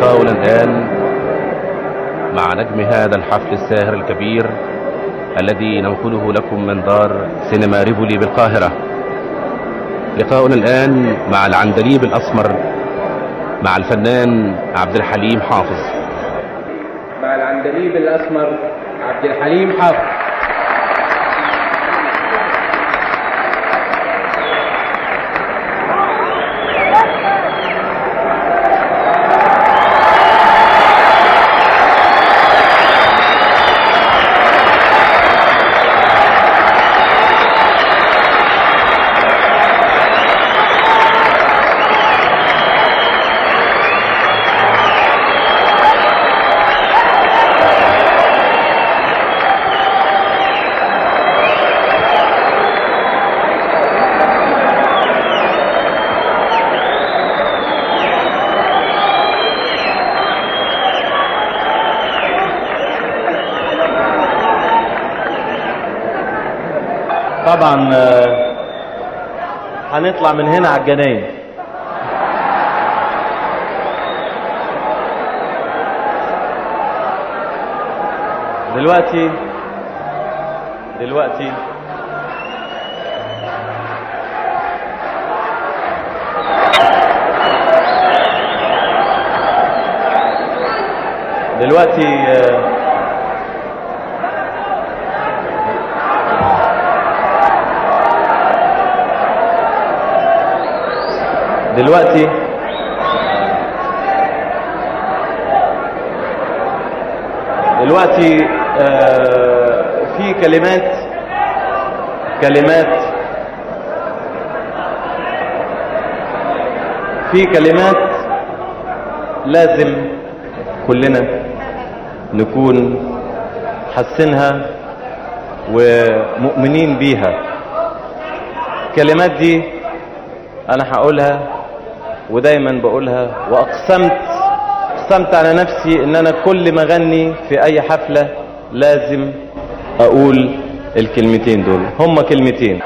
لقاؤنا الآن مع نجم هذا الحفل الساهر الكبير الذي ننقله لكم من دار سينما ريفولي بالقاهرة لقاؤنا الآن مع العندليب الأسمر مع الفنان عبد الحليم حافظ مع العندليب الأسمر عبد الحليم حافظ طبعا آه، هنطلع من هنا على الجناين دلوقتي دلوقتي دلوقتي آه، دلوقتي دلوقتي آه، في كلمات كلمات في كلمات لازم كلنا نكون حاسينها ومؤمنين بيها الكلمات دي انا هقولها ودايما بقولها واقسمت اقسمت على نفسي ان انا كل ما اغني في اي حفلة لازم اقول الكلمتين دول هما كلمتين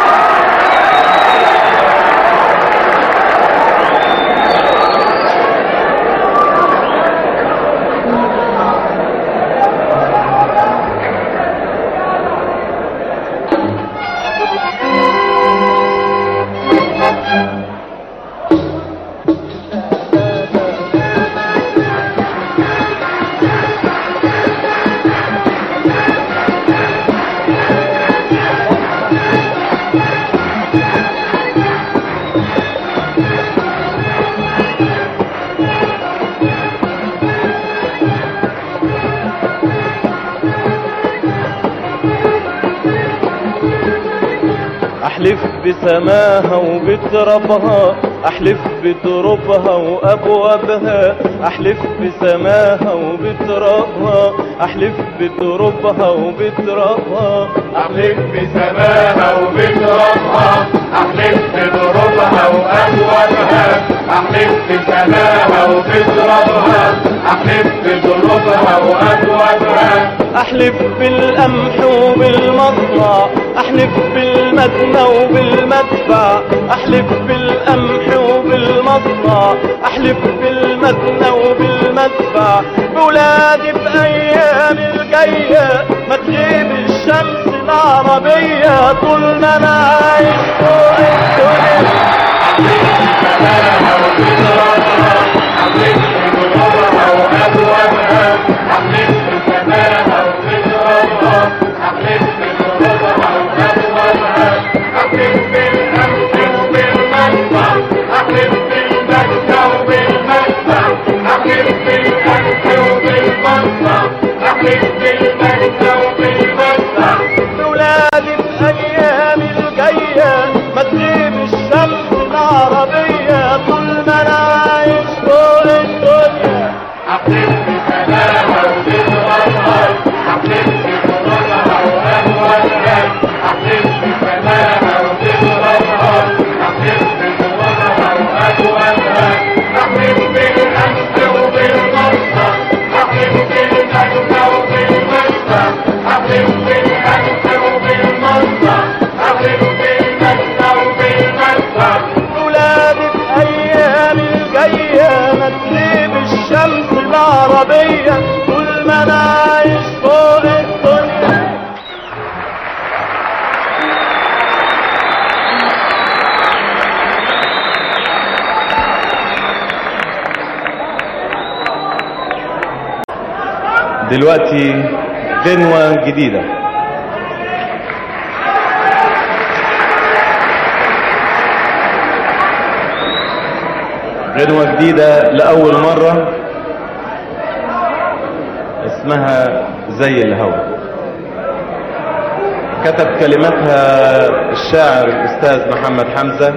احلف بسماها وبترابها احلف بتربها وابوابها احلف بسماها وبترابها احلف بتربها وبترابها احلف بسماها وبترابها احلف بضربها وابوابها احلف بسماها وبترابها احلف بضربها وابوابها احلف بالقمح وبالمصنع احلف بالمدنى وبالمدفع احلف بالقمح وبالمصنع احلف بالمدنى وبالمدفع بولادي في ايام الجايه ما تغيب الشمس العربيه طول ما انا عايش فوق الدنيا بسماها وبترابها احلف بضربها وابوابها احلف بسماها وبترابها احلف بضربها وابوابها احلف بالامس وبالمدفع احلف بالمدفع وبالمدفع احلف بالامس وبالمدفع احلف بالمدفع وبالمدفع بولادي في ايام الجايه ما تغيب الشمس العربيه طول العربية طول ما انا عايش فوق الدنيا دلوقتي غنوة جديدة غنوة جديدة لأول مرة اسمها زي الهوى كتب كلماتها الشاعر الأستاذ محمد حمزة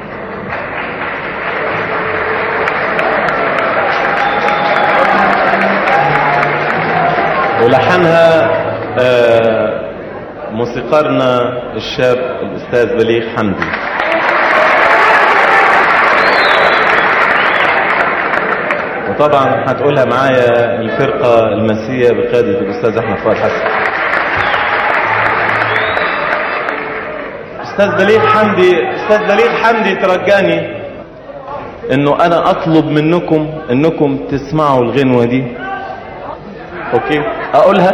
ولحنها آه، موسيقارنا الشاب الأستاذ بليغ حمدي وطبعا هتقولها معايا الفرقة المسية بقيادة الأستاذ أحمد فؤاد حسن أستاذ بليغ حمدي أستاذ بليغ حمدي ترجاني إنه أنا أطلب منكم إنكم تسمعوا الغنوة دي أوكي أقولها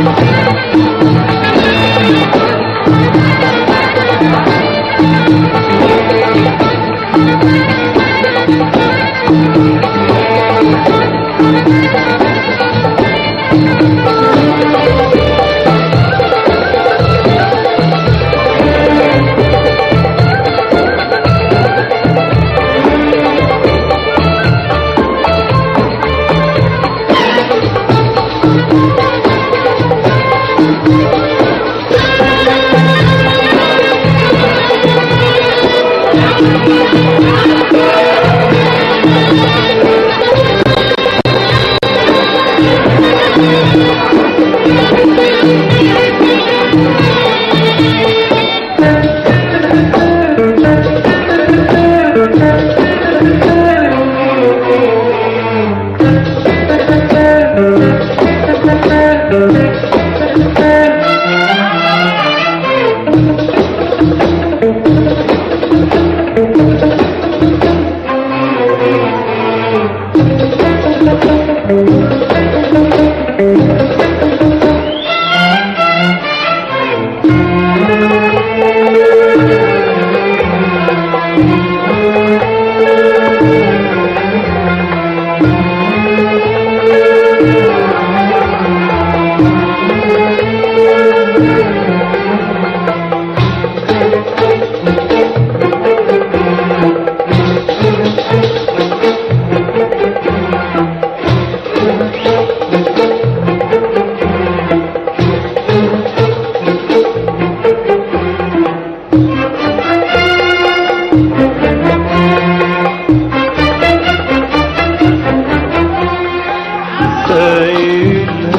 زي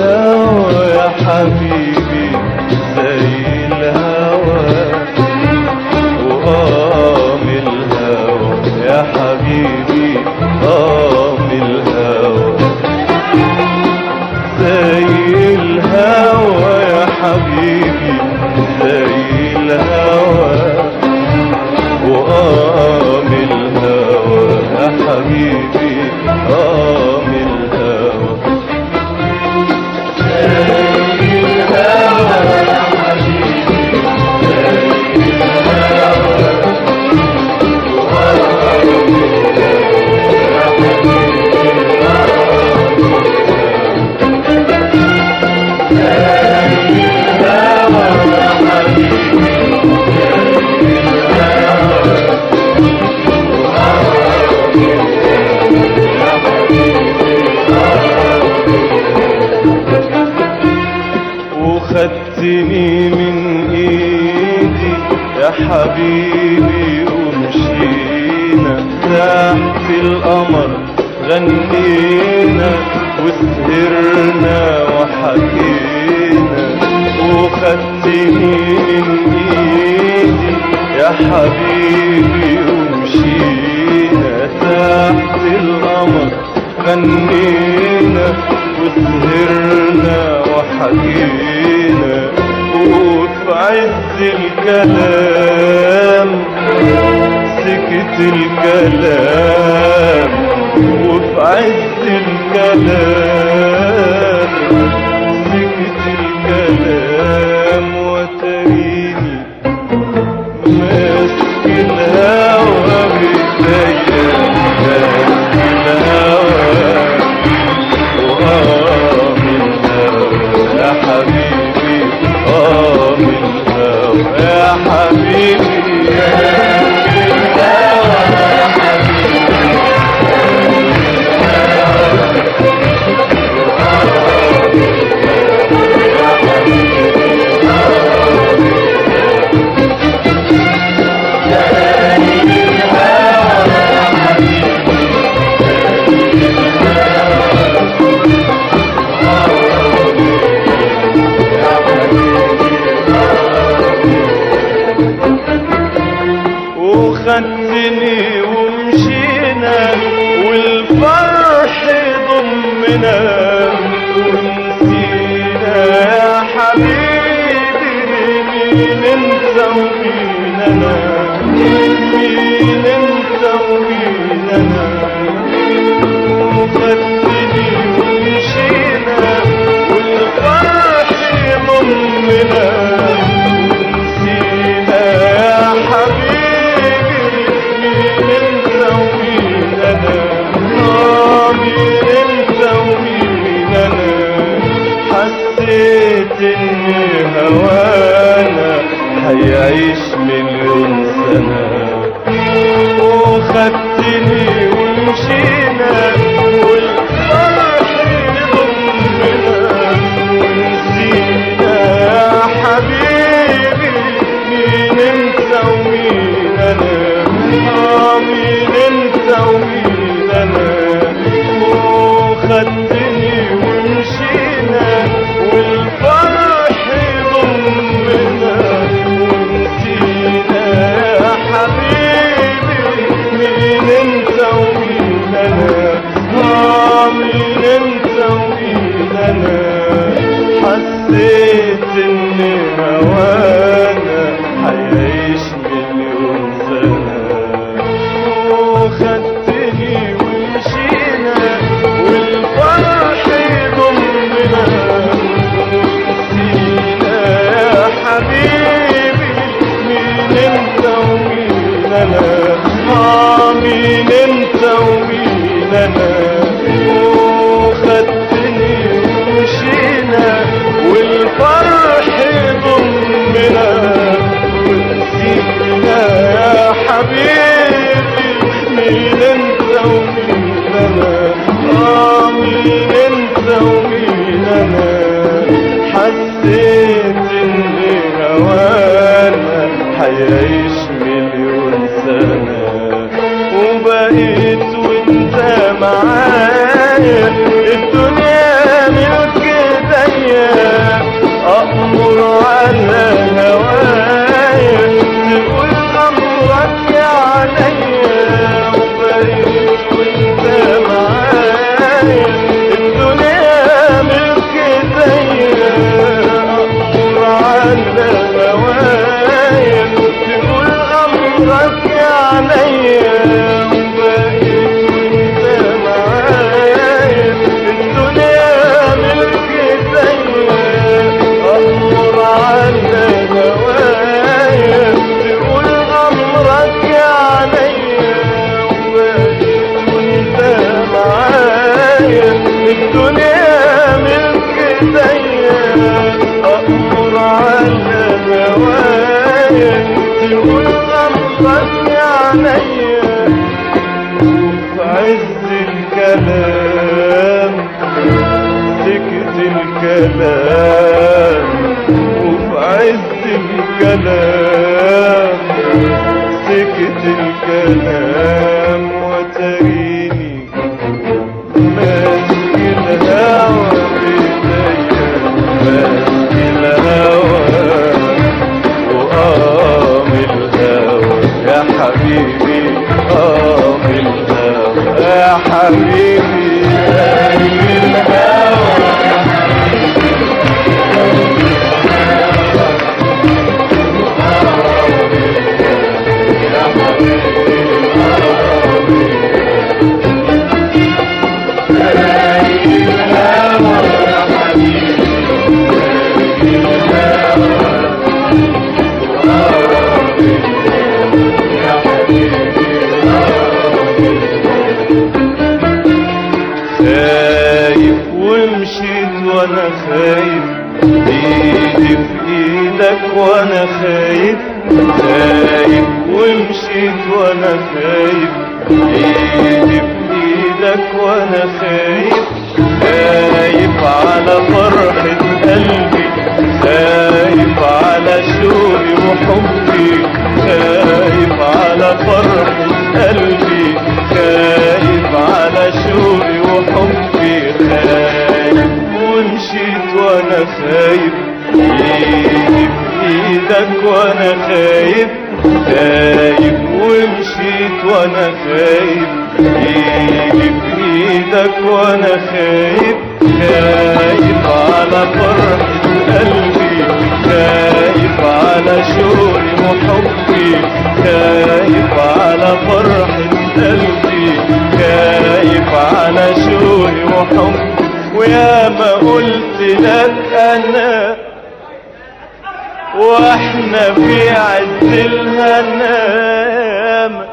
الهوى يا حبيبي زي الهوى وقام الهوى يا حبيبي قام الهوى زي الهوى يا حبيبي زي الهوى وقام الهوى يا حبيبي قام الهوى وخدتني من ايدي يا حبيبي ومشينا تحت القمر غنينا وسهرنا وحكينا وخدتني من ايدي يا حبيبي ومشينا تحت القمر غنينا وسهرنا وحكينا وفي عز الكلام سكت الكلام وفي عز الكلام سكت الكلام وتريني ماسك الهوى بايديا ماسك الهوى وقام الهوى يا حبيبي قام الهوى يا حبيبي يا وخدتني ومشينا والفرح ضمنا ونسينا يا حبيبي مين انت ومين انا مين انت ومين انا وخدتني ومشينا والفرح هوانا هيعيش مليون سنة وخدتني ومشينا والفرح يضمنا ونسينا يا حبيبي مين انت ومين انا آه مين انت ومين انا وخدتني ومشينا والفرح يضمنا ونسينا يا حبيبي مين انت ومين انا آه مين انت ومين انا حسيت ان هوانا هيعيش مليون سنة وخدتني ومشينا والفرح يضمنا ونسينا يا حبيبي مين انت ومين انا اه مين انت ومين انا وخدتني ومشينا والفرح يضمنا ونسينا يا حبيبي مين انت ومين انا اه مين انت ومين انا حسيت ان هوانا هيعيش مليون سنة وبقيت وانت معايا الدنيا ملك ايديا أأمر على هوايا تقول أمرك يا عليا وبقيت وانت معايا الدنيا ملك ايديا أأمر على هوايا تقول أمرك يا عليا وبقيت وانت معايا الدنيا ملك ايديا أأمر على هوايا تقول أمرك يا عليا وبقيت وانت معايا الدنيا ملك ايديا أأمر على هوايا تقول أمرك يا عليا في عز الكلام سكت الكلام وفي عز الكلام سكت الكلام وتريني ماسك الهوى بيديا ماسك الهوى وقام الهوى يا حبيبي قام الهوى يا حبيبي قام الهوى خايف ومشيت وانا خايف ايدي في ايدك وانا خايف خايف ومشيت وانا خايف ايدي في ايدك وانا خايف خايف على فرحة قلبي خايف على شوقي وحبي خايف على فرحة قلبي خايف على شوقي وحبي خايف ومشيت وانا خايف ايدي في ايدك وانا خايف خايف ومشيت وانا خايف ايدي في ايدك وانا خايف خايف على فرحة قلبي خايف على شوقي وحبي خايف على فرحة قلبي خايف على شوقي وحبي ويا ما قلت لك انا واحنا في عز الهنام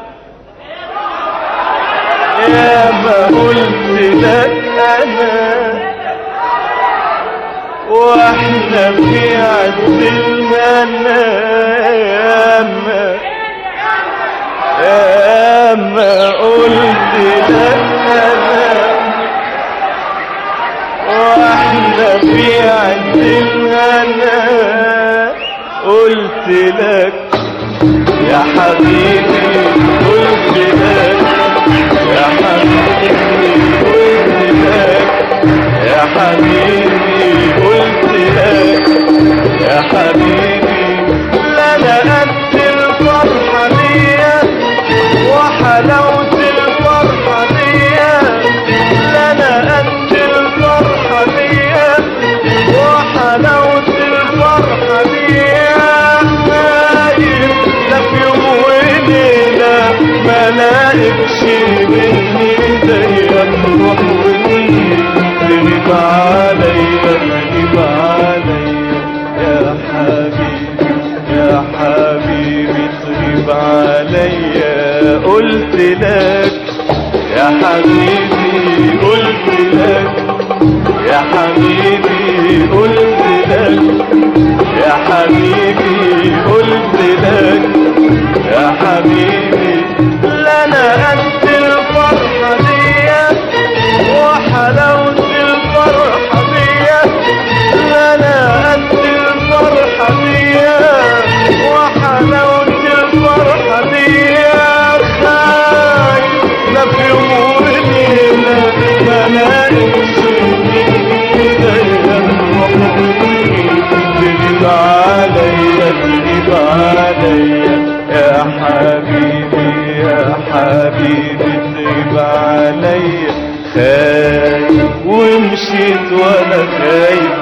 يا ما قلت لك انا واحنا في عز الهنا ياما ياما قلت لك انا واحنا في عز الهنا قلت لك يا حبيبي قلت لك يا حبيبي قلت لك يا حبيبي قلت لك يا حبيبي لا انا قد الفرحة دي وحلاوة الفرحة دي لا انا قد الفرحة دي وحلاوة الفرحة دي خايف لا في يوم وليلة ما لاقيكش مني زيك روح واني تغيب عليا تغيب عليا يا حبيبي يا حبيبي تغيب عليا قلت لك يا حبيبي قلت لك يا حبيبي قلت لك يا حبيبي قلت لك يا حبيبي لا انا قد الفرحة دي وحلاوة الفرحة دي لا انا قد الفرحة دي وحلاوة الفرحة دي خايف لا في يوم وليلة ما لاقيش زيك تغيب عليا تغيب عليا يا حبيبي يا حبيبي تغيب عليا خايف ومشيت وانا خايف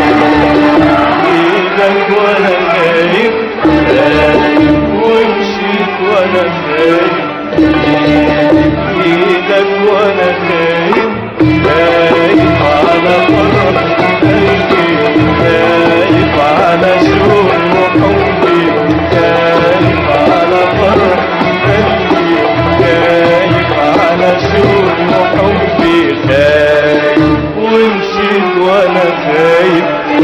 ايدك وانا خايف خايف ومشيت وانا خايف ايدك وانا خايف خايف على فرح قلبي خايف على شوق وحبي خايف على فرح قلبي خايف على شوق وحبي خايف ومشيت وانا خايف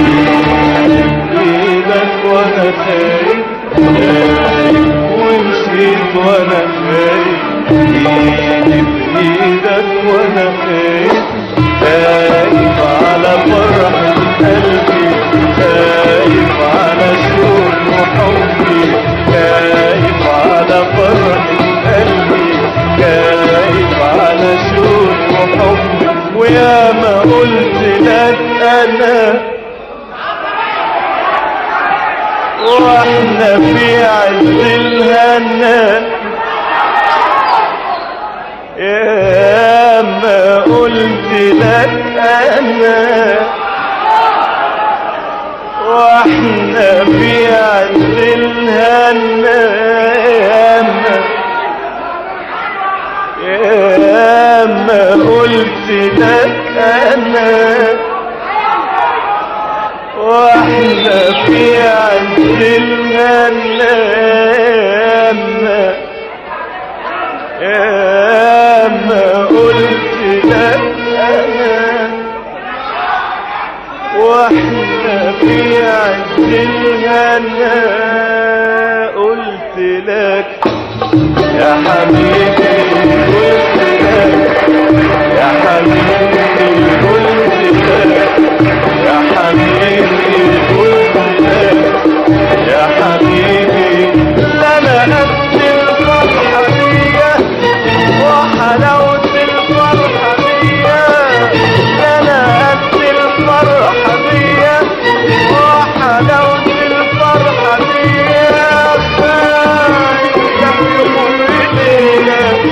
ايدك وانا خايف خايف ومشيت وانا خايف ايدي بايدك وانا خايف خايف على فرح قلبي خايف على شوق وحبي خايف على فرح قلبي خايف على شوق وحبي ويا ما قلت لك انا واحنا في عز الهنا يا ما قلت لك انا واحنا في عز الهنا يا ما يا ما قلت لك انا واحنا في عز الهنا يا ما يا ما قلت لك انا واحنا في عز الهنا قلت لك يا حبيبي قلت لك يا حبيبي قلت لك يا حبيبي قلت لك يا حبيبي لا انا قد الفرحة دي وحلاوة الفرحة دي لا انا قد الفرحة دي وحلاوة الفرحة دي خايف لا في يوم وليلة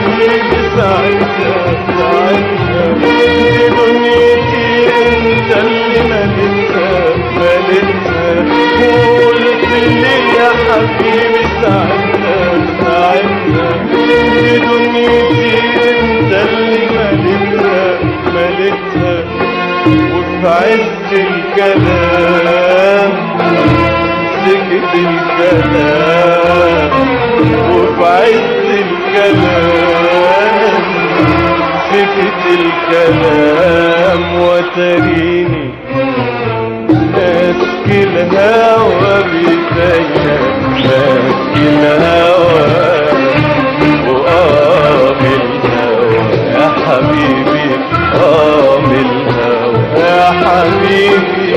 حبيبي ساعتها ساعتها دي دنيتي انت اللي ملكها ملكها وقلت لي يا حبيبي ساعتها ساعتها دي دنيتي انت اللي ملكها ملكها وفي عز الكلام سكت الكلام وفي عز الكلام سكت الكلام وتريني ماسك الهوى بيديا ماسك الهوى وقام الهوى يا حبيبي قام الهوى يا حبيبي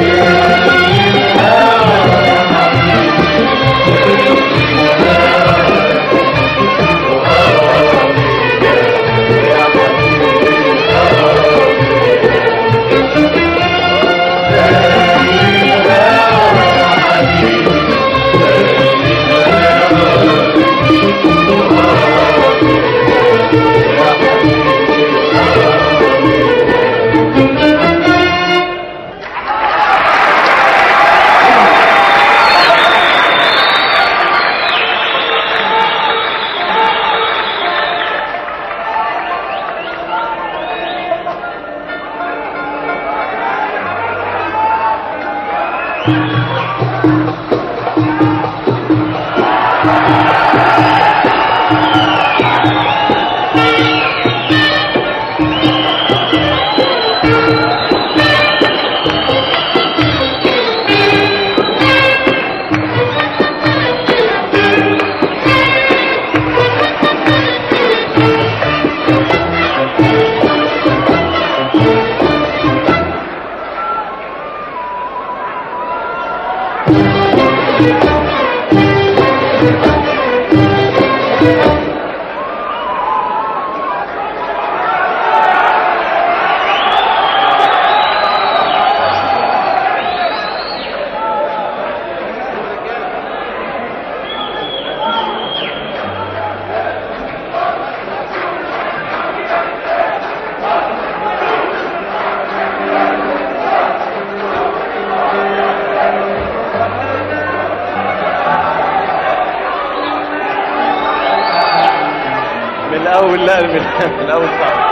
من الاول لا من من الاول صعب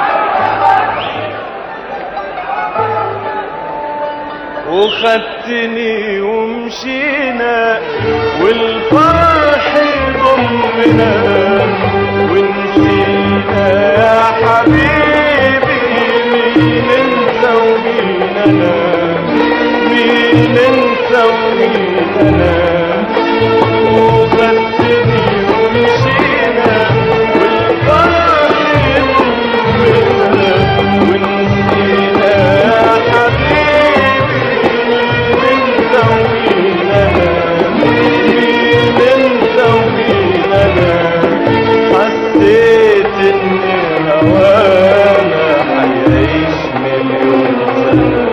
وخدتني ومشينا والفرح ضمنا ونسينا يا حبيبي مين انت ومين انا مين انت ومين انا وخدتني ومشينا والفرح ضمنا ونسينا يا حبيبي مين انت ومين انا مين انت ومين انا حسيت ان هوانا حيعيش مليون سنه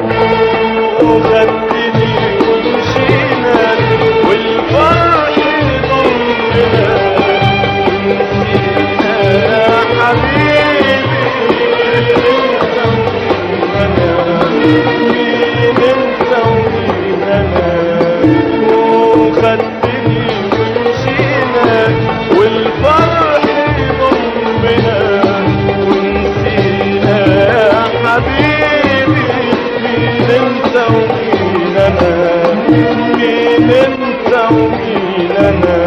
وخدتني ومشينا والفرح ضمنا ونسينا يا حبيبي انت ومين انا مين انت ومين انا وخدتني ومشينا والفرح ضمنا ونسينا يا حبيبي مين انت ومين انا مين انت ومين انا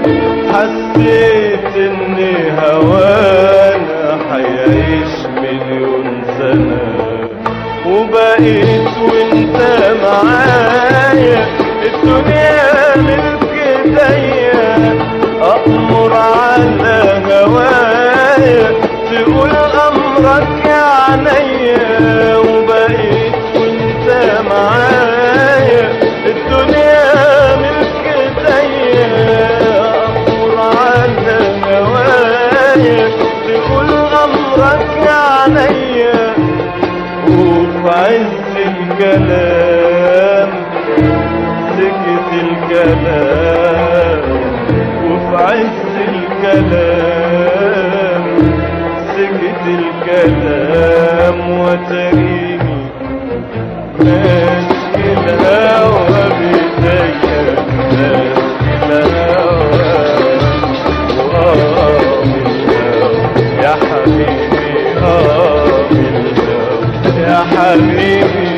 حسيت ان هوانا حيعيش مليون سنة وبقيت وانت معايا الدنيا ملك ايديا أأمر على هوايا تقول أمرك يا عينيا وبقيت وانت معايا الدنيا ملك ايديا أأمر على هوايا تقول أمرك يا عينيا وفي عز الكلام سكت الكلام وفي عز الكلام الكلام وتريني ماسك الهوى بيديا ماسك الهوى وآه بالهوى يا حبيبي آه بالهوى يا حبيبي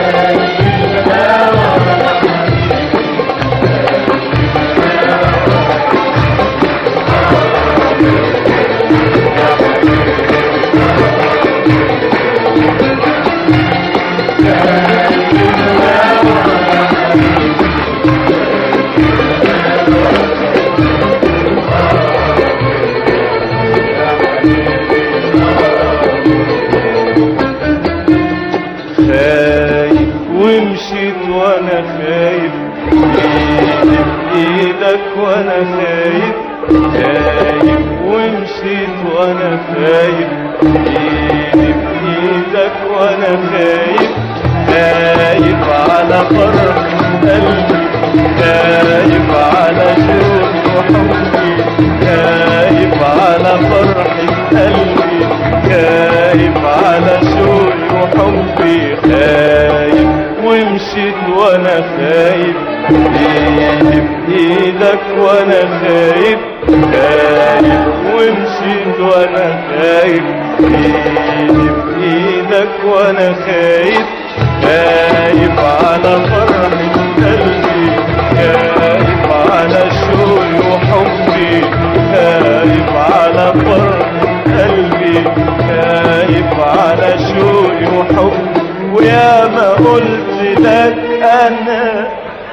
خايف ومشيت وانا خايف ايدي بايدك وانا خايف خايف ومشيت وانا خايف ايدي بايدك وانا خايف خايف على فرح قلبي خايف على شوق وحبي خايف على فرح قلبي خايف على شوقي وحبي خايف ومشيت وانا خايف ايدي بايدك وانا خايف خايف ومشيت وانا خايف ايدي بايدك وانا خايف خايف على فرح قلبي خايف على شوقي وحبي خايف على فرح قلبي خايف على شوقي وحبي ويا ما قلت لك انا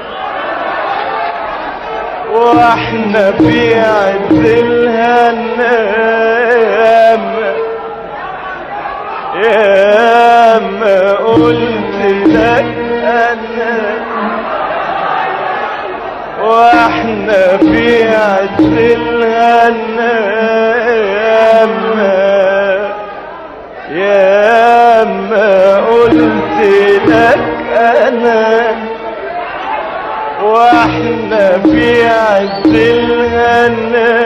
واحنا في عز الهنا يا ما قلت لك انا واحنا في عز الهنا يا ما يا ما قلت لك انا واحنا في عز الهنا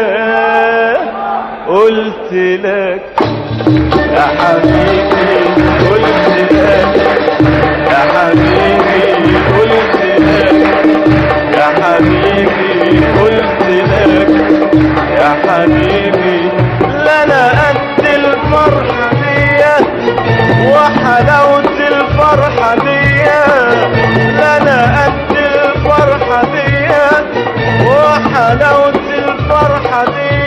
قلت لك يا حبيبي قلت لك يا حبيبي قلت لك يا حبيبي قلت لك يا حبيبي لا انا قد الفرحة دي وحلاوة الفرحة دي لا انا قد الفرحة دي وحلاوة الفرحة دي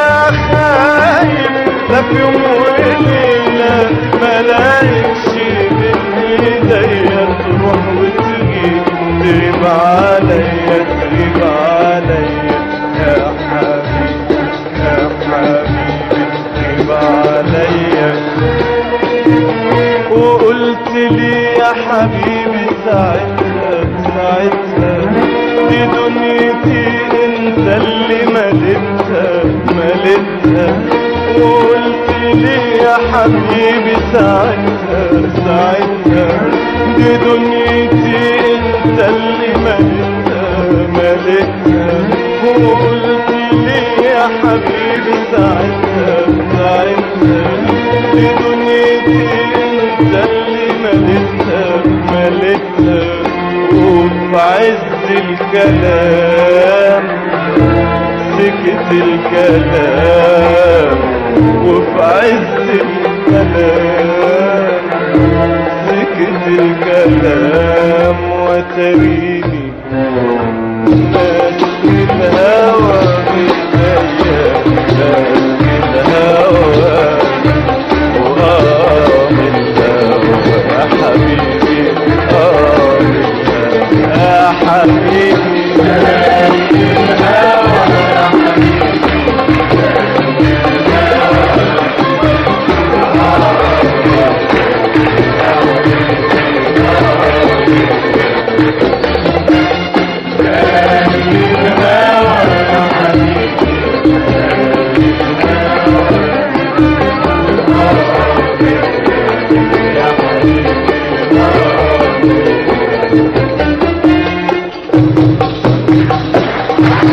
خايف لا في يوم وليلة ملاقيش بين ايديا تروح وتجي تغيب عليا تغيب عليا يا حبيبي يا حبيبي تغيب عليا وقلت لي يا حبيبي ساعتها ساعتها دي دنيتي انت اللي مليتها مليتها وقلت لي يا حبيبي ساعتها ساعتها دي دنيتي انت اللي مليتها مليتها وقلت لي يا حبيبي ساعتها ساعتها دي دنيتي انت اللي مليتها مليتها وفي عز الكلام سكت الكلام وفي عز الكلام سكت الكلام وتريني ماسك الهوى بيديا ماسك الهوى وآه الهوى يا حبيبي آه الهوى يا حبيبي ماسك الهوى يا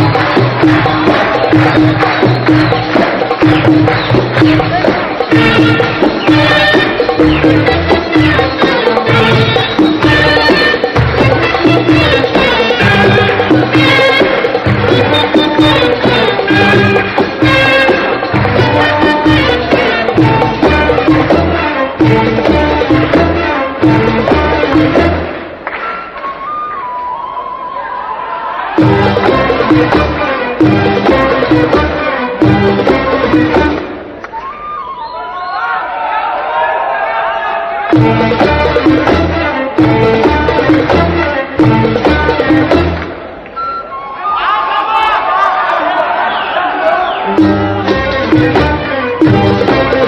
Thank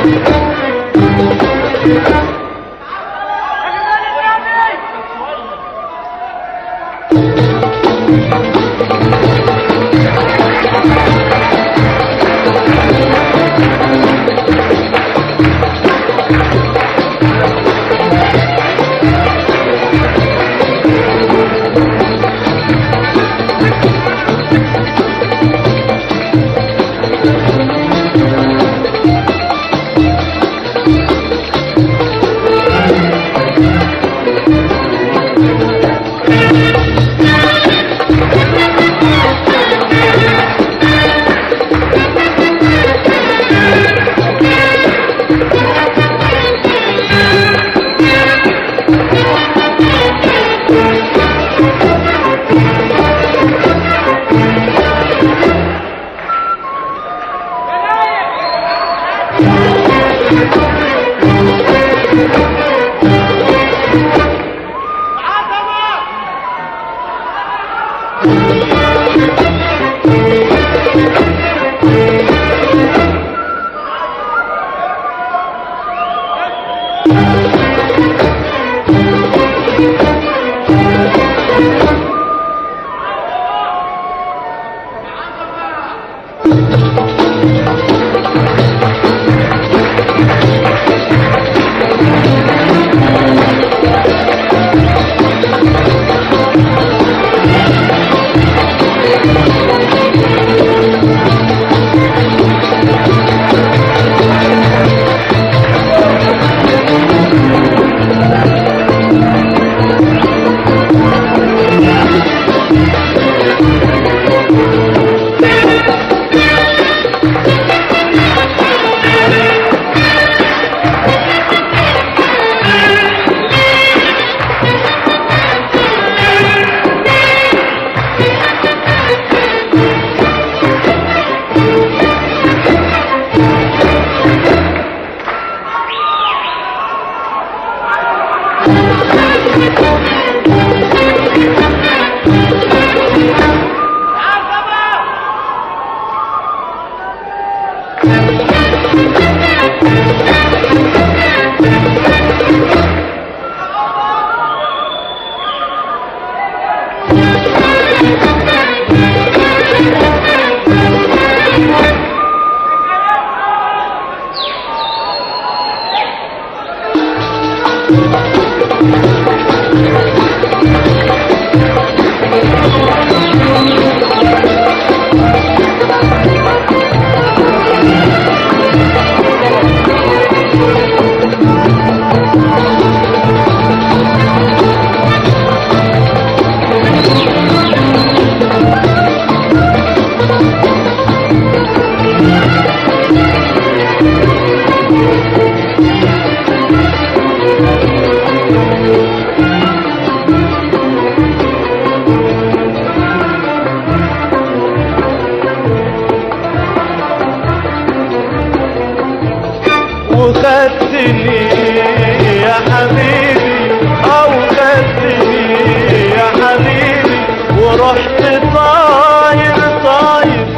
وخدتني يا حبيبي او خدتني يا حبيبي ورحت طاير طاير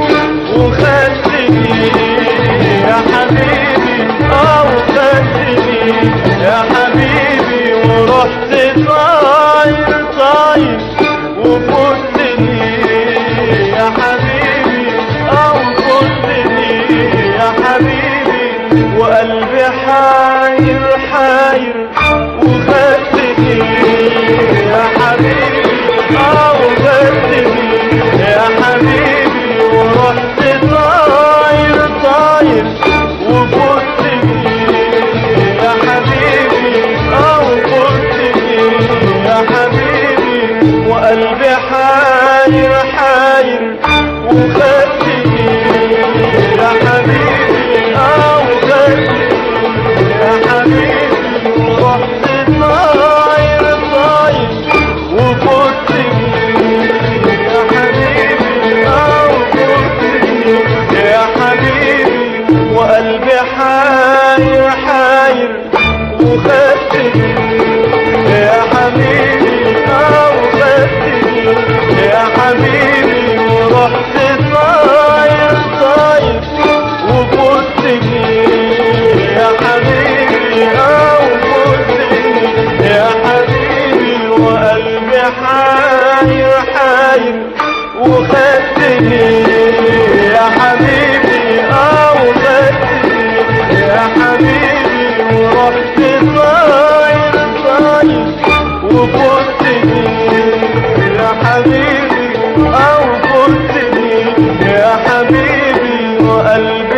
وخدتني يا حبيبي او خدتني يا حبيبي ورحت طاير طاير وفوتني يا حبيبي او فوتني يا حبيبي وقلبي حاير حاير وخدتني يا حبيبي اه وخدتني يا حبيبي ورحت طاير طاير وفوتني يا حبيبي اه وفوتني يا حبيبي وقلبي حاير حاير وخدتني يا حبيبي اه وخدتني يا حبيبي ورحت طاير طاير وفوتني يا حبيبي اه وفوتني يا حبيبي وقلبي حاير حاير وخدتني يا حبيبي اه وخدتني يا حبيبي ورحت طاير طاير وفوتني يا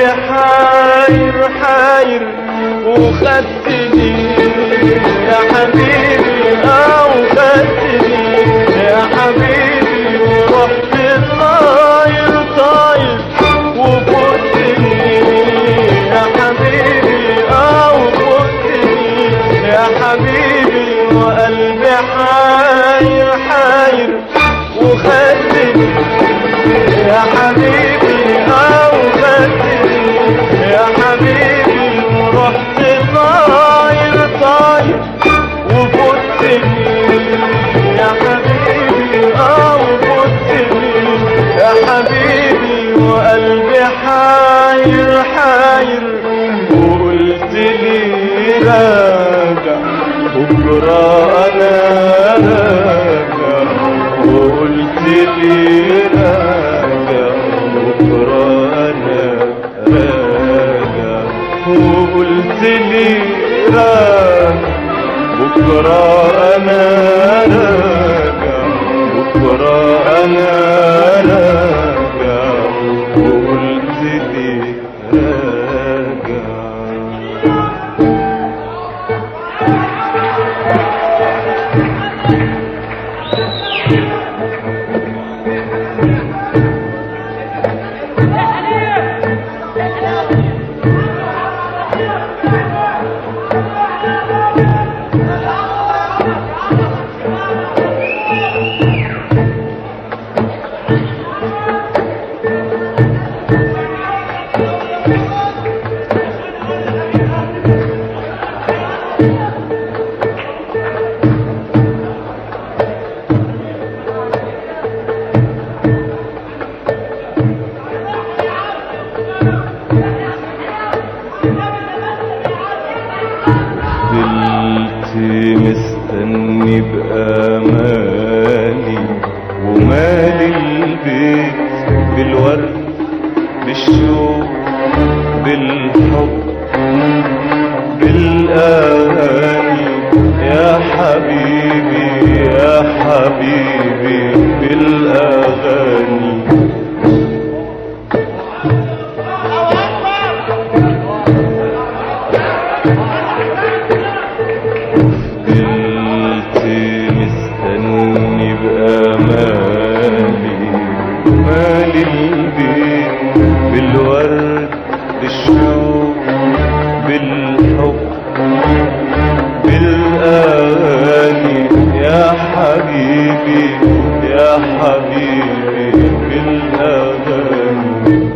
وقلبي حاير حاير وخدتني يا حبيبي اه وخدتني يا حبيبي ورحت طاير طاير وفوتني يا حبيبي اه وفوتني يا حبيبي وقلبي حاير حاير وخدتني يا حبيبي اه وخدتني يا حبيبي ورحت طاير طاير وفوتني يا حبيبي اه وفوتني يا حبيبي وقلبي حاير حاير وقلت لي راجع بكرة أنا راجع وقلت لي راجع بكرة أنا راجع وقلت لي راجع بكرة أنا راجع بكرة أنا راجع وقلت لي راجع فضلت مستني بأمالي ومالي البيت بالورد بالشوق بالحب بالأغاني يا حبيبي يا حبيبي بالأغاني فضلت مستني بأمالي مالي البيت بالورد بالشوق بالحب بالأغاني يا حبيبي يا حبيبي بالأغاني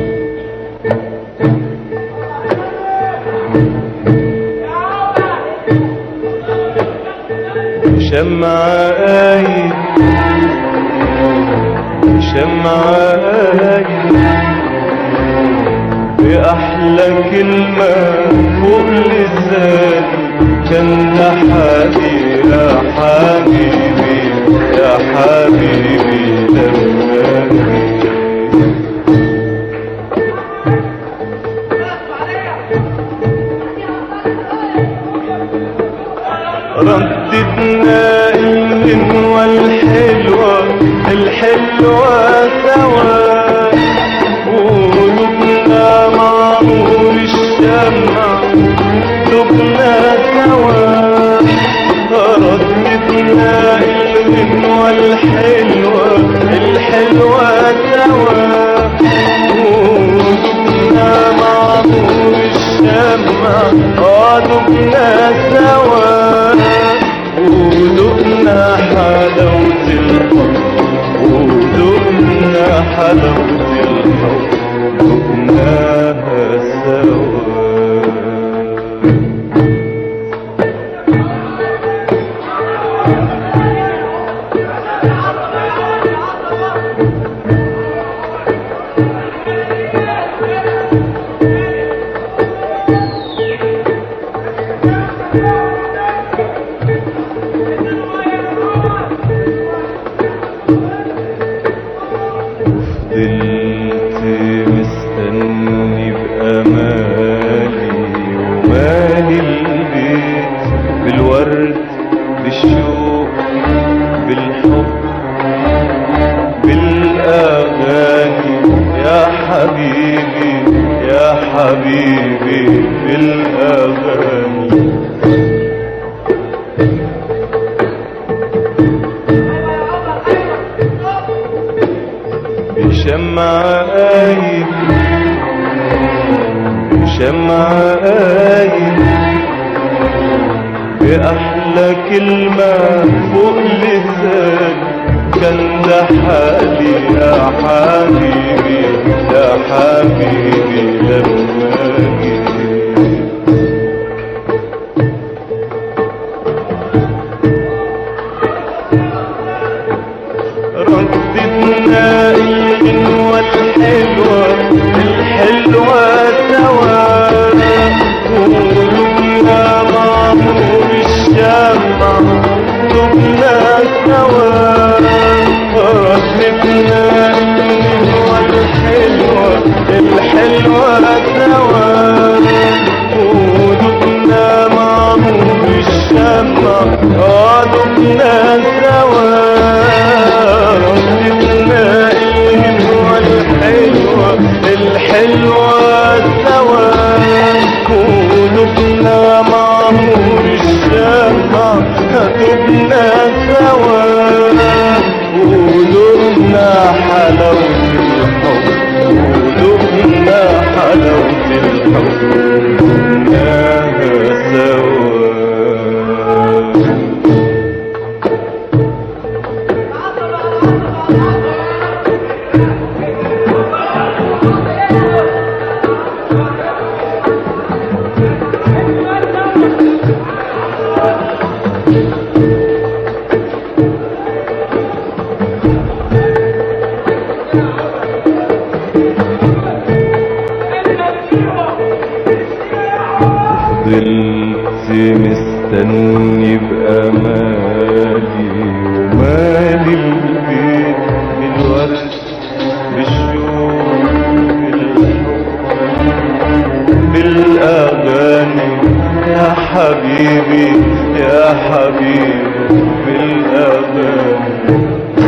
شمعة آية شمعة آية بأحلى كلمة فوق لساني كان حبيبي يا حبيبي يا حبيبي لماني رددنا الغنوة الحلوة الحلوة سوا وقلوبنا مع نور الشمع دبنا سوا رددنا الغنوة الحلوة الحلوة سوا وقلوبنا مع نور الشمع اه دبنا سوا ودقنا حلاوة الحب ودقنا حلاوة حبيبي بالأغاني بشمع قايد بشمع قايد بأحلى كلمة فوق لساني كان ده حالي يا حبيبي يا حبيبي لما جيت رددنا الغنوة الحلوة الحلوة سوا قلوبنا معمور الشمع دمنا سوا رددنا الغنوة الحلوة الحلوة سوا قلوبنا معمور الشمع آه دمنا سوا رددنا الغنوة الحلوة الحلوة سوا قلوبنا معمور الشمع دمنا سوا قلوبنا حلاوة الحب قلوبنا حلاوة الحب دمناها سوا فضلت مستني بأمالي ومالي البيت بالوقت بالشوق بالحب بالأغاني يا حبيبي يا حبيبي بالأغاني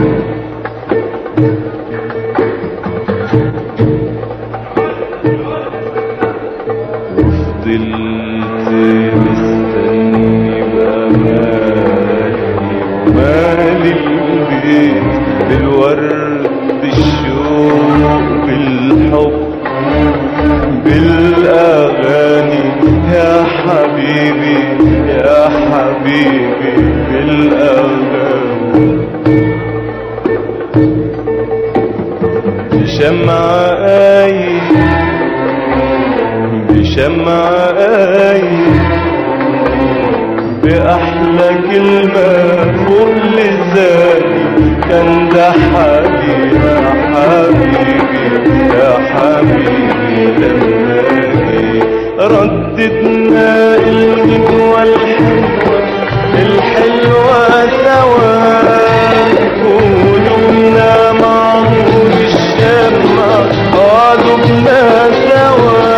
وفضلت مستني بأمالي ومالي البيت بالورد بالشوق بالحب بالأغاني يا حبيبي يا حبيبي بالأغاني بشمع قايد بشمع قايد بأحلى كلمة فوق لساني كان ده حالي يا حبيبي يا حبيبي لما جيت رددنا الغنوة الحلوة الحلوة سوا قلوبنا معمول الشمع قلوبنا سوا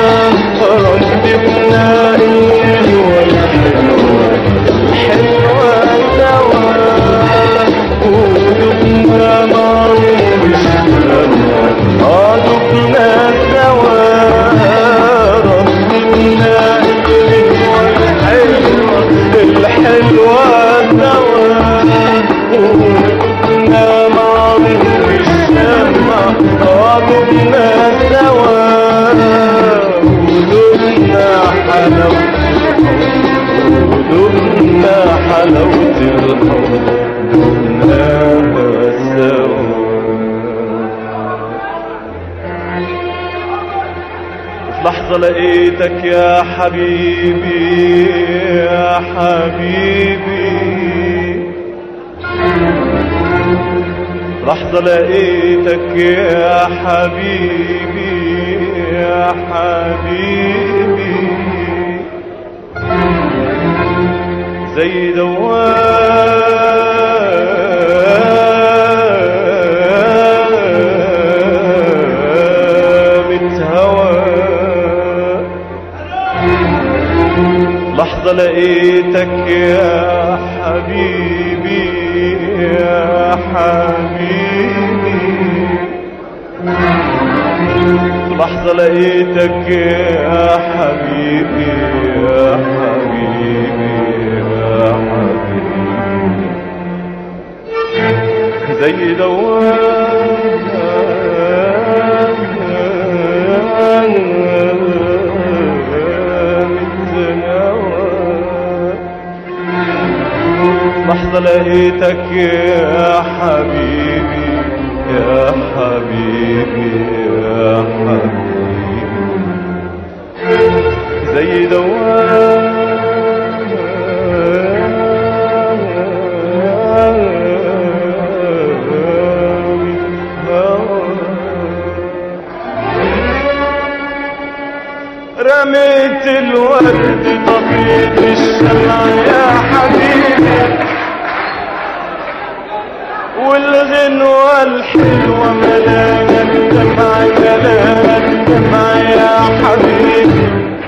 رددنا الغنوة الحلوة الحلوة سوا قلوبنا معمول الشمع قلوبنا سوا رددنا الغنوة الحلوة الحلوة سوا قلوبنا معمول الشمع قلوبنا سوا قلوبنا حلاوة قلوبنا حلاوة الحب دمناها سوا في لحظة لقيتك يا حبيبي يا حبيبي لحظة لقيتك يا حبيبي يا حبيبي زي دوامة هوا لحظة لقيتك يا حبيبي يا حبيبي لحظة لقيتك يا حبيبي يا حبيبي يا حبيبي زي دوام الزنوات لحظة لقيتك يا حبيبي يا حبيبي يا حبيبي زي دوام رميت الورد طفيت الشمع يا حبيبي والغنوة الحلوة ملاها الدمع ملاها الدمع يا حبيبي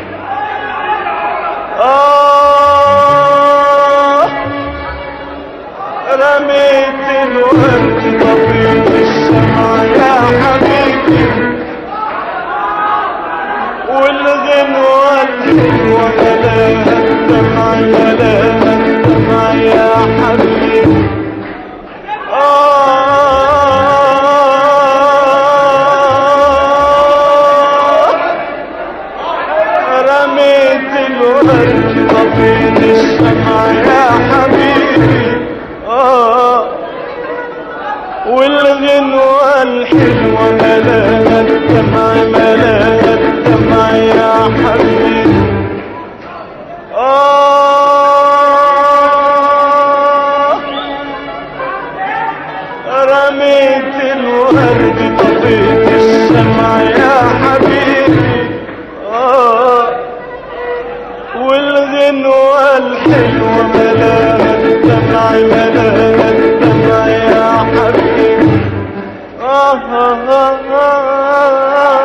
آه رميت الورد طفيت الشمع يا حبيبي والغنوة الحلوة ملاها الدمع ملاها الدمع يا حبيبي آه رميت الورد طفيت الشمع يا حبيبي آه والغنوة الحلوة ملاها الدمع ملاها الدمع يا حبيبي آه رميت الورد طفيت الشمع يا حبيبي آه والغنوة الحلوة ملاها الدمع ملاها الدمع يا حبيبي آه آه آه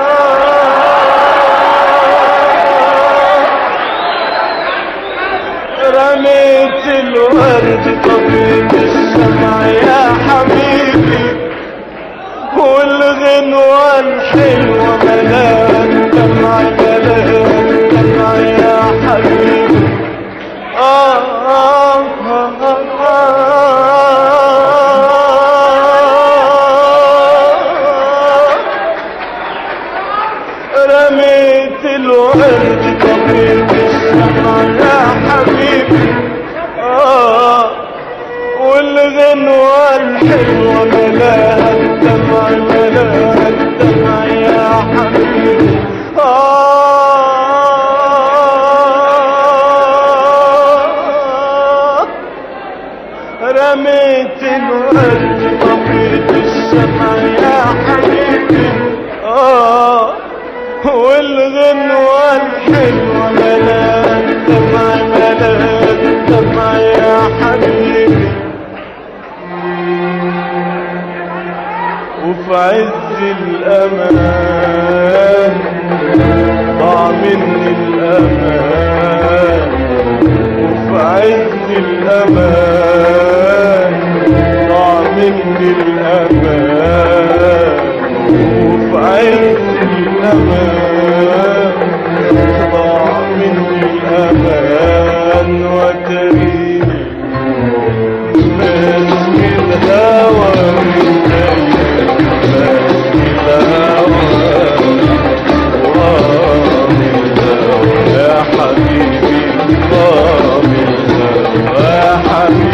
آه رميت الورد طفيت الشمع يا حبيبي والغنوة الحلوة ملاها الدمع ملاها الدمع يا حبيبي آه آه آه آه آه رميت الورد طفيت الشمع يا حبيبي آه والغنوة الحلوة ملاها الدمع ملاها الدمع يا حبيبي آه رميت الورد طفيت الشمع يا حبيبي آه والغنوة الحلوة ملاها الدمع ملاها الدمع يا حبيبي وفي عز الأمان ضاع مني الأمان وفي عز الأمان ضاع مني الأمان وفي عز الأمان ضاع مني الأمان وتريني ماسك الهوى من ماسك الهوى ورامي الهوى يا حبيبي رامي الهوى يا حبيبي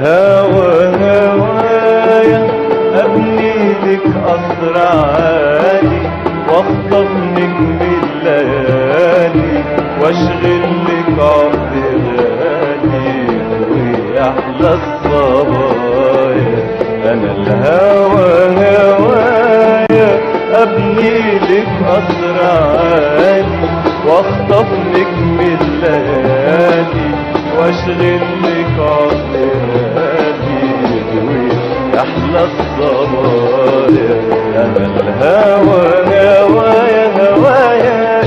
الهوى هوايا ابني لك قصر عالي واخطف نجم الليالي واشغل لك عمر غالي ويحلى الصبايا انا الهوى هوايا ابني لك قصر عالي واخطف نجم الليالي واشغل لك عمر غالي ويحلى الصبايا انا الهوى هوايا هوايا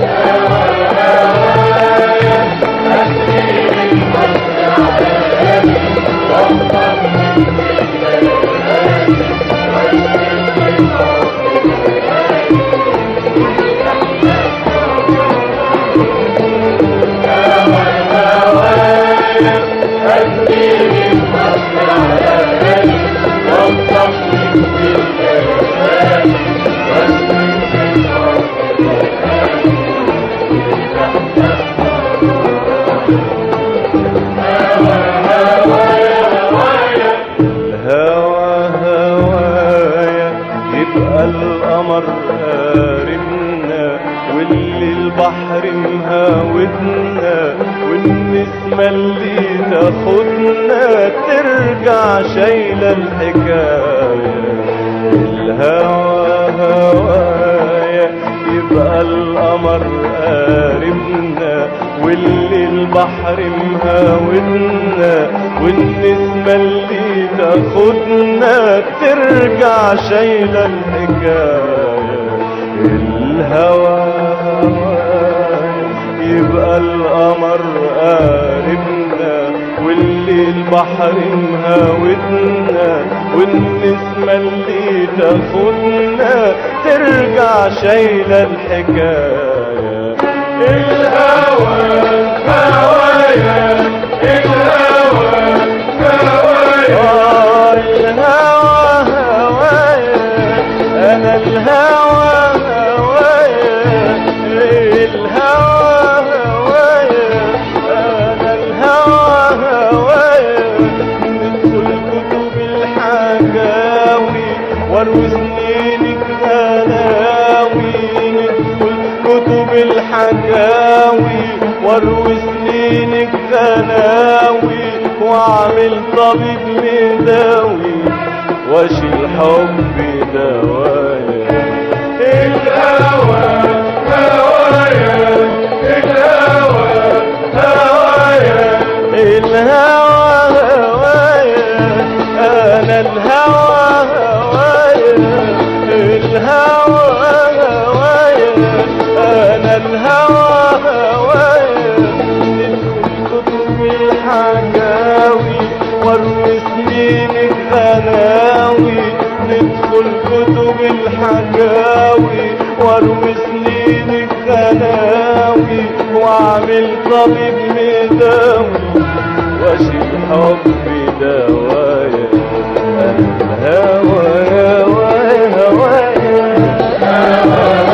الهوى هوايا يبقى القمر قاربنا واللي البحر مهاودنا والنسمة اللي تاخدنا ترجع شايلة الحكاية الهوى هوايا يبقى القمر قاربنا واللي البحر مهاودنا والنسمة اللي تاخدنا ترجع شايلة الحكاية الهوى هوايا يبقى القمر قاربنا واللي البحر مهاودنا والنسمة اللي تاخدنا ترجع شايلة الحكاية الهوى هوايا الهوى هوايا الهوى هوايا انا الهوى هوايا الهوى هوايا انا الهوى هوايا ندخل كتب الحكاوي واروي سنينك غلاوي ندخل كتب الحكاوي واروي سنينك غلاوي واعمل طبيب مداوي واشيل حبي دوايا الهوى هوايا الهوى هوايا الهوى هوايا انا الهوى هوايا الهوى هوايا انا الهوى هوايا ندخل كتب الحكاوي واروي سنينك غناوي ندخل كتب الحكاوي واروي سنينك غناوي واعمل طبيب مداوي واشيل حبي دوايا الهوى هوايا هوايا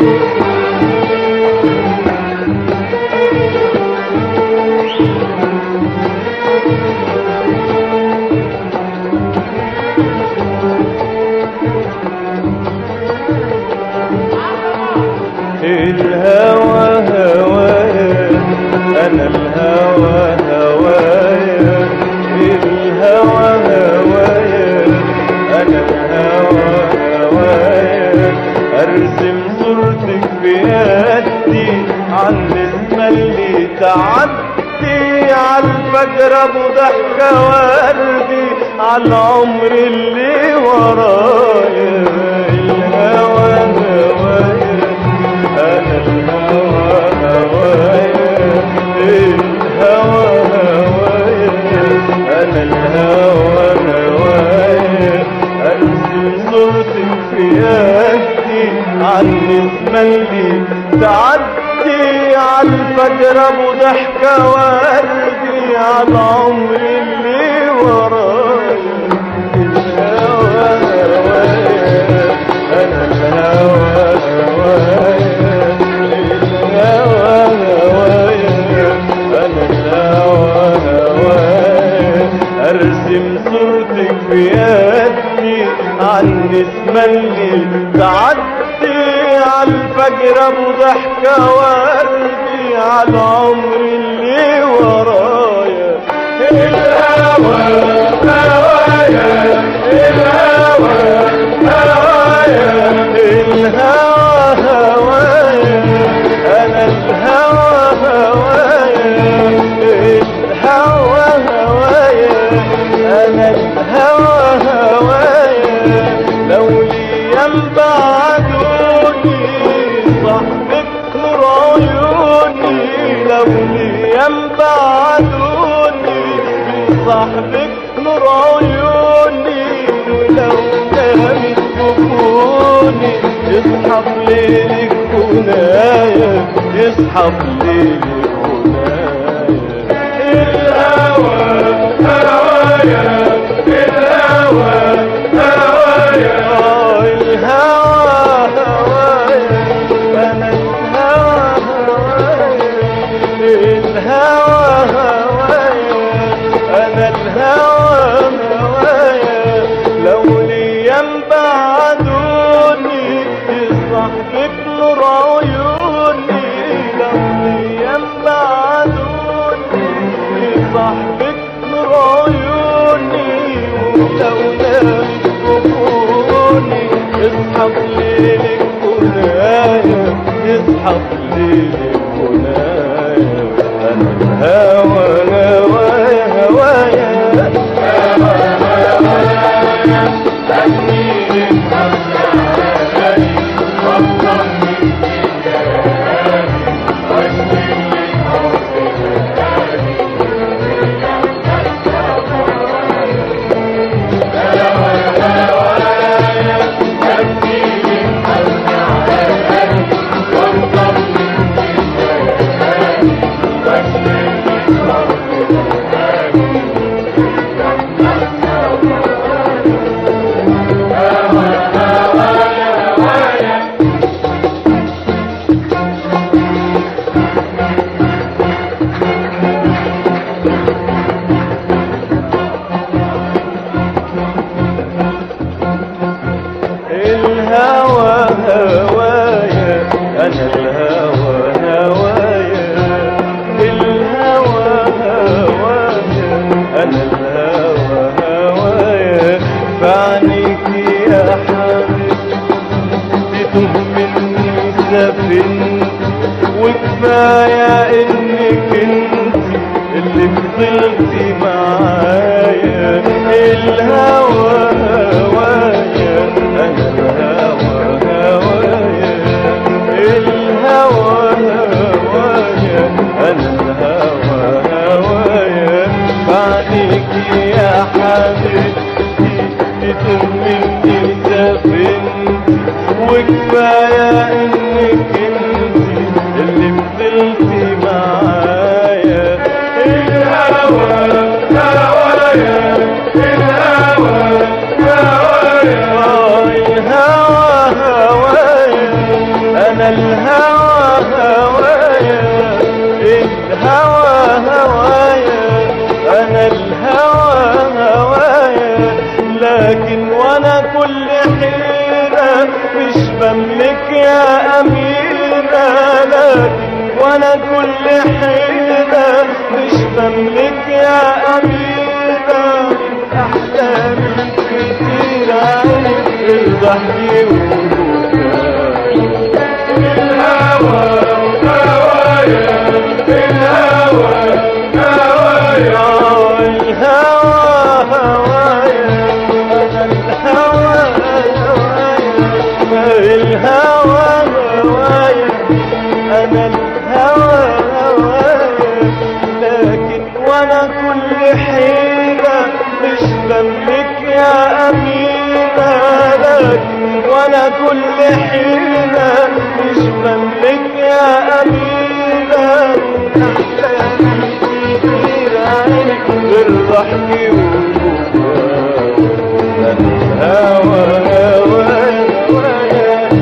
الهوى هوايا انا الهوى هوايا الهوى هوايا انا الهوى هوايا ارسم صورتك في يدي عن الاسم اللي تعدي عالفجر ابو ضحكة وردي عالعمر اللي ورايا الهوى هوايا انا الهوى هوايا الهوى هوايا انا الهوى هوايا ارسم صورتك في يدي عن الاسم اللي تعدي عالفجر ابو ضحكة وردي عالعمر اللي ورايا الهوى هوايا انا الهوى هوايا الهوى هوايا انا الهوى هوايا ارسم صورتك في يدي عن اسم اللي تعدي عالفجر ابو ضحكة وردي عالعمر اللي ورايا الهوى هوايا الهوى هوايا الهوى هوايا انا الهوى هوايا الهوى هوايا انا الهوى هوايا لو ليام بعدوني صاحبك نور عيوني لو ليام بعدوني صاحبك نور عيوني ولو نامت جفوني يصحى في ليلك هنايا يصحى في ليلك هنايا الهوى هوايا الهوى هوايا الهوى هوايا انا الهوى هوايا الهوى هوايا انا الهوى هوايا لو ليام بعدوني صاحبك نور عيوني لو ليام بعدوني صاحبك نور عيوني ولو نامت جفوني اصحى في ليلك هنايا اصحى في ليلك هنايا انا الهوى هوايا هوايا الهوى هوايا انا الهوى هوايا الهوى هوايا انا الهوى هوايا فعنيك يا حبيبتي تهمني سفنتي وكفايه انك انت اللي فضلتي معايا الهوى هوايا انا الهوى هوايا الهوى هوايا انا الهوى هوايا بعدك يا حبيبتي تهمني سفنتي وكفايه انك انت اللي فضلتي معايا الهوى هوايا الهوى هوايا الهوى هوايا انا بملك يا أميرة لكن وانا كل حيلة مش بملك يا أميرة أحلامي كتير عينك الضحك الهوى هوايا الهوى هوايا الهوى هوايا الهوى هوايا الهوى هوايا انا الهوى هوايا لكن وانا كل حيلة مش بملك يا أمينة لكن وانا كل حيلة مش بملك يا أمينة أحلامي كتير عينك بالضحك والبكاء الهوى هوايا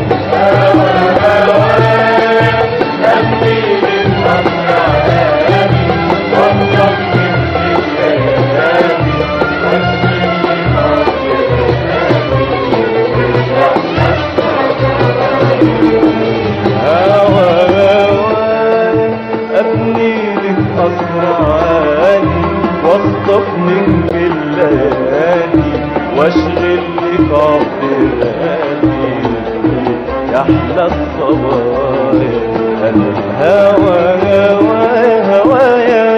هوى هوايا ابني لك قصر عالي واخطف منك الليالي واشغل لك عطراني يا احلى الصبايا انا الهوى هوايا هوايا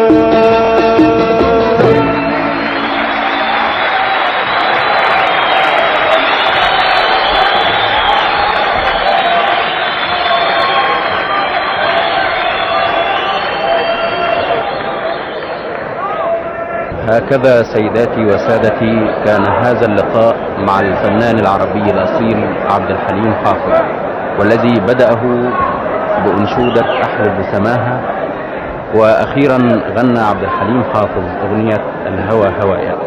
هكذا سيداتي وسادتي كان هذا اللقاء مع الفنان العربي الأصيل عبد الحليم حافظ والذي بدأه بأنشودة أحلى بسماها وأخيرا غنى عبد الحليم حافظ أغنية الهوى هوايا